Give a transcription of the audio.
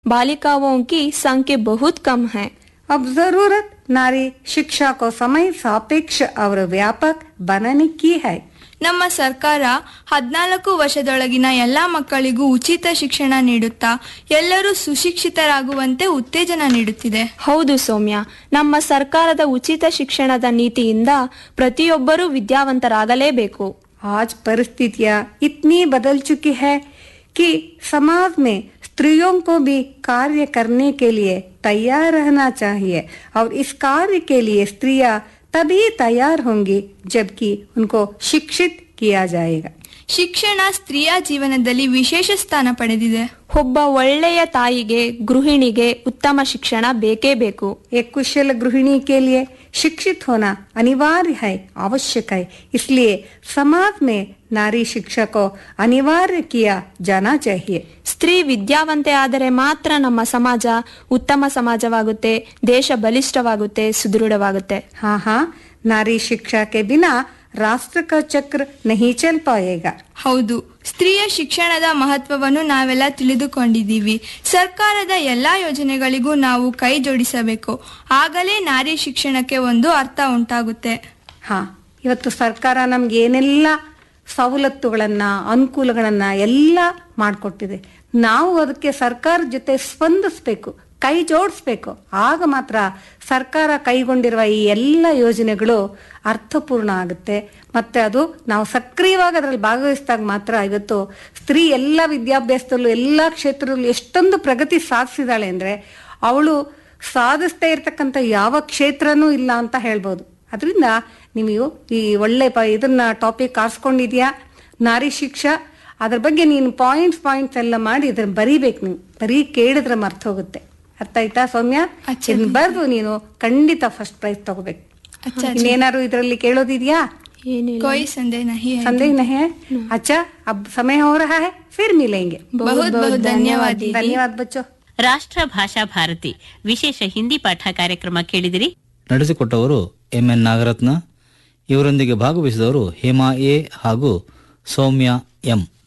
बालिकाओं की संख्या बहुत कम है अब जरूरत नारी शिक्षा को समय सापेक्ष और व्यापक बनाने की है ನಮ್ಮ ಸರ್ಕಾರ ಹದಿನಾಲ್ಕು ವರ್ಷದೊಳಗಿನ ಎಲ್ಲಾ ಮಕ್ಕಳಿಗೂ ಉಚಿತ ಶಿಕ್ಷಣ ನೀಡುತ್ತಾ ಎಲ್ಲರೂ ಸುಶಿಕ್ಷಿತರಾಗುವಂತೆ ಉತ್ತೇಜನ ನೀಡುತ್ತಿದೆ ಹೌದು ಸೌಮ್ಯ ನಮ್ಮ ಸರ್ಕಾರದ ಉಚಿತ ಶಿಕ್ಷಣದ ನೀತಿಯಿಂದ ಪ್ರತಿಯೊಬ್ಬರೂ ವಿದ್ಯಾವಂತರಾಗಲೇಬೇಕು आज परिस्थितियाँ इतनी बदल चुकी है कि समाज में स्त्रियों को भी कार्य करने के लिए तैयार रहना चाहिए और इस कार्य के लिए स्त्रियां तभी तैयार होंगी जबकि उनको शिक्षित किया जाएगा ಶಿಕ್ಷಣ ಸ್ತ್ರೀಯ ಜೀವನದಲ್ಲಿ ವಿಶೇಷ ಸ್ಥಾನ ಪಡೆದಿದೆ ಒಬ್ಬ ಒಳ್ಳೆಯ ತಾಯಿಗೆ ಗೃಹಿಣಿಗೆ ಉತ್ತಮ ಶಿಕ್ಷಣ ಬೇಕೇ ಬೇಕು एक कुशल गृहिणी के लिए शिक्षित होना अनिवार्य है आवश्यक है इसलिए समाज में नारी शिक्षा को अनिवार्य किया जाना चाहिए ಸ್ತ್ರೀ ವಿದ್ಯಾವಂತೆ ಆದರೆ ಮಾತ್ರ ನಮ್ಮ ಸಮಾಜ ಉತ್ತಮ ಸಮಾಜವಾಗುತ್ತೆ ದೇಶ ಬಲಿಷ್ಠವಾಗುತ್ತೆ ಸುದೃಢವಾಗುತ್ತೆ हाँ हाँ नारी शिक्षा के बिना राष्ट्र का चक्र नहीं चल पाएगा ಹೌದು ಸ್ತ್ರೀಯ ಶಿಕ್ಷಣದ ಮಹತ್ವವನ್ನು ನಾವೆಲ್ಲ ತಿಳಿದುಕೊಂಡಿದ್ದೀವಿ ಸರ್ಕಾರದ ಎಲ್ಲಾ ಯೋಜನೆಗಳಿಗೂ ನಾವು ಕೈ ಜೋಡಿಸಬೇಕು ಆಗಲೇ ನಾರಿ ಶಿಕ್ಷಣಕ್ಕೆ ಒಂದು ಅರ್ಥ ಉಂಟಾಗುತ್ತೆ ಹಾ ಇವತ್ತು ಸರ್ಕಾರ ನಮ್ಗೆ ಏನೆಲ್ಲ ಸವಲತ್ತುಗಳನ್ನ ಅನುಕೂಲಗಳನ್ನ ಎಲ್ಲ ಮಾಡಿಕೊಟ್ಟಿದೆ ನಾವು ಅದಕ್ಕೆ ಸರ್ಕಾರದ ಜೊತೆ ಸ್ಪಂದಿಸ್ಬೇಕು ಕೈ ಜೋಡಿಸ್ಬೇಕು ಆಗ ಮಾತ್ರ ಸರ್ಕಾರ ಕೈಗೊಂಡಿರುವ ಈ ಎಲ್ಲ ಯೋಜನೆಗಳು ಅರ್ಥಪೂರ್ಣ ಆಗುತ್ತೆ ಮತ್ತೆ ಅದು ನಾವು ಸಕ್ರಿಯವಾಗಿ ಅದರಲ್ಲಿ ಭಾಗವಹಿಸಿದಾಗ ಮಾತ್ರ ಇವತ್ತು ಸ್ತ್ರೀ ಎಲ್ಲ ವಿದ್ಯಾಭ್ಯಾಸದಲ್ಲೂ ಎಲ್ಲ ಕ್ಷೇತ್ರದಲ್ಲೂ ಎಷ್ಟೊಂದು ಪ್ರಗತಿ ಸಾಧಿಸಿದಾಳೆ ಅಂದ್ರೆ ಅವಳು ಸಾಧಿಸ್ತಾ ಇರ್ತಕ್ಕಂಥ ಯಾವ ಕ್ಷೇತ್ರನೂ ಇಲ್ಲ ಅಂತ ಹೇಳ್ಬೋದು ಅದರಿಂದ ನೀವು ಈ ಒಳ್ಳೆ ಪ ಇದನ್ನ ಟಾಪಿಕ್ ಆರಿಸ್ಕೊಂಡಿದ್ಯಾ ನಾರಿ ಶಿಕ್ಷಾ ಅದ್ರ ಬಗ್ಗೆ ನೀನು ಪಾಯಿಂಟ್ಸ್ ಪಾಯಿಂಟ್ಸ್ ಎಲ್ಲ ಮಾಡಿ ಇದನ್ನ ಬರೀಬೇಕು ನೀವು ಬರೀ ಕೇಳಿದ್ರೆ ಮರ್ತ ಹೋಗುತ್ತೆ ಅರ್ಥ ಆಯ್ತಾ ಸೌಮ್ಯ ಅಚ್ಚ. ಇದನ್ನ ಬರ್ದು ನೀನು ಖಂಡಿತ ಫಸ್ಟ್ ಪ್ರೈಸ್ ತಗೋಬೇಕು ಇನ್ನೇನಾದ್ರು ಇದರಲ್ಲಿ ಕೇಳೋದಿದ್ಯಾ ಏನಿಲ್ಲ कोई संदेह नहीं है संदेह नहीं है अच्छा अब समय हो रहा है फिर मिलेंगे बहुत बहुत धन्यवाद दीदी धन्यवाद बच्चों ರಾಷ್ಟ್ರ ಭಾಷಾ ಭಾರತಿ ವಿಶೇಷ ಹಿಂದಿ ಪಾಠ ಕಾರ್ಯಕ್ರಮ ಕೇಳಿದಿರಿ ನಡೆಸಿಕೊಟ್ಟವರು ಎಂ ಎನ್ ನಾಗರತ್ನ ಇವರೊಂದಿಗೆ ಭಾಗವಹಿಸಿದವರು ಹೇಮಾ ಎ ಹಾಗೂ ಸೌಮ್ಯ ಎಂ